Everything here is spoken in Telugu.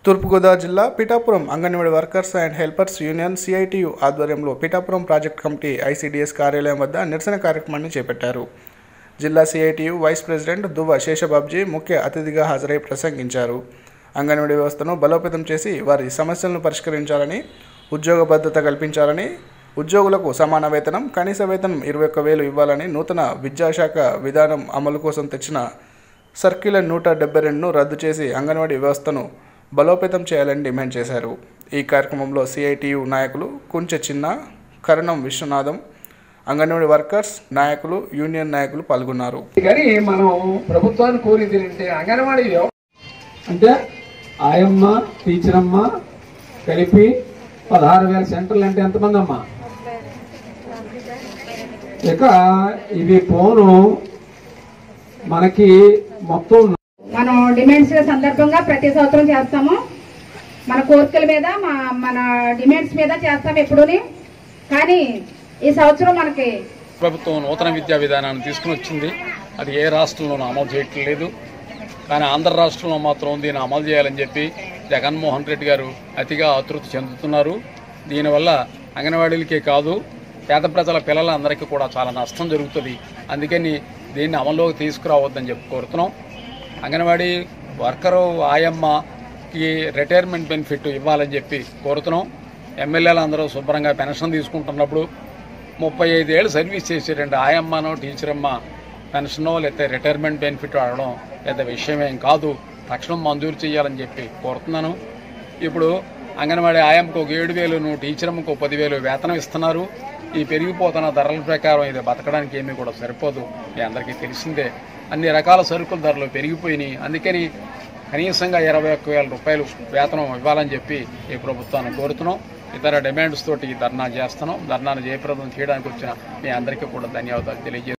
తూర్పుగోదావరి జిల్లా Pithapuram anganwadi workers and helpers union CITU ఆధ్వర్యంలో పిఠాపురం ప్రాజెక్ట్ కమిటీ ఐసిడిఎస్ కార్యాలయం వద్ద నిరసన కార్యక్రమాన్ని చేపట్టారు జిల్లా CITU vice president Duvva Seshababji ముఖ్య అతిథిగా హాజరై ప్రసంగించారు అంగన్వాడీ వ్యవస్థను బలోపేతం చేసి వారి సమస్యలను పరిష్కరించాలని ఉద్యోగ భద్రత కల్పించాలని ఉద్యోగులకు సమాన వేతనం కనీస వేతనం ఇరవై ఒక్క వేలు ఇవ్వాలని నూతన విద్యాశాఖ విధానం అమలు కోసం తెచ్చిన సర్క్యులర్ నూట డెబ్బై రెండును రద్దు చేసి అంగన్వాడీ వ్యవస్థను బలోపేతం చేయాలని డిమాండ్ చేశారు ఈ కార్యక్రమంలో సిఐటియు నాయకులు కుంచె చిన్న కరణం విశ్వనాథం అంగన్వాడీ వర్కర్స్ నాయకులు యూనియన్ నాయకులు పాల్గొన్నారు కానీ మనం ప్రభుత్వాన్ని కోరేది ఏంటంటే అంగన్వాడీ వ్యవ- అంటే ఆయమ్మ టీచర్ అమ్మ కలిపి పదహారు వేల సెంటర్లు అంటే ఎంతమంది అమ్మా ఇక ఇవి పోను మనకి మొత్తం మనం డిమాండ్స్ సందర్భంగా ప్రతి సంవత్సరం చేస్తాము మన కోరికల మీద మా మన డిమాండ్స్ మీద చేస్తాం ఎప్పుడూని కానీ ఈ సంవత్సరం మనకి ప్రభుత్వం నూతన విద్యా విధానాన్ని తీసుకుని వచ్చింది అది ఏ రాష్ట్రంలోనూ అమలు చేయటం లేదు కానీ ఆంధ్ర రాష్ట్రంలో మాత్రం దీన్ని అమలు చేయాలని చెప్పి జగన్మోహన్ రెడ్డి గారు అతిగా ఆతృత చెందుతున్నారు దీనివల్ల అంగన్వాడీలకే కాదు పేద ప్రజల పిల్లలందరికీ కూడా చాలా నష్టం జరుగుతుంది అందుకని దీన్ని అమల్లోకి తీసుకురావద్దని చెప్పి కోరుతున్నాం అంగన్వాడీ వర్కరు ఆయమ్మకి రిటైర్మెంట్ బెనిఫిట్ ఇవ్వాలని చెప్పి కోరుతున్నాం ఎమ్మెల్యేలు అందరూ శుభ్రంగా పెన్షన్ తీసుకుంటున్నప్పుడు ముప్పై ఐదేళ్ళు సర్వీస్ చేసేటండి ఆయమ్మనో టీచరమ్మ పెన్షనో లేకపోతే రిటైర్మెంట్ బెనిఫిట్ అడగడం పెద్ద విషయమేం కాదు తక్షణం మంజూరు చేయాలని చెప్పి కోరుతున్నాను ఇప్పుడు అంగన్వాడీ ఆయమ్మకు ఒక ఏడు వేలు టీచరమ్మకు ఒక పదివేలు వేతనం ఇస్తున్నారు ఈ పెరిగిపోతున్న ధరల ప్రకారం ఇది బతకడానికి ఏమీ కూడా సరిపోదు మీ అందరికీ తెలిసిందే అన్ని రకాల సరుకుల ధరలు పెరిగిపోయినాయి అందుకని కనీసంగా ఇరవై ఒక్క వేల రూపాయలు వేతనం ఇవ్వాలని చెప్పి ఈ ప్రభుత్వాన్ని కోరుతున్నాం ఇతర డిమాండ్స్ తోటి ఈ ధర్నా చేస్తున్నాం ధర్నాను జయప్రదం చేయడానికి వచ్చిన మీ అందరికీ కూడా ధన్యవాదాలు తెలియజేస్తున్నాం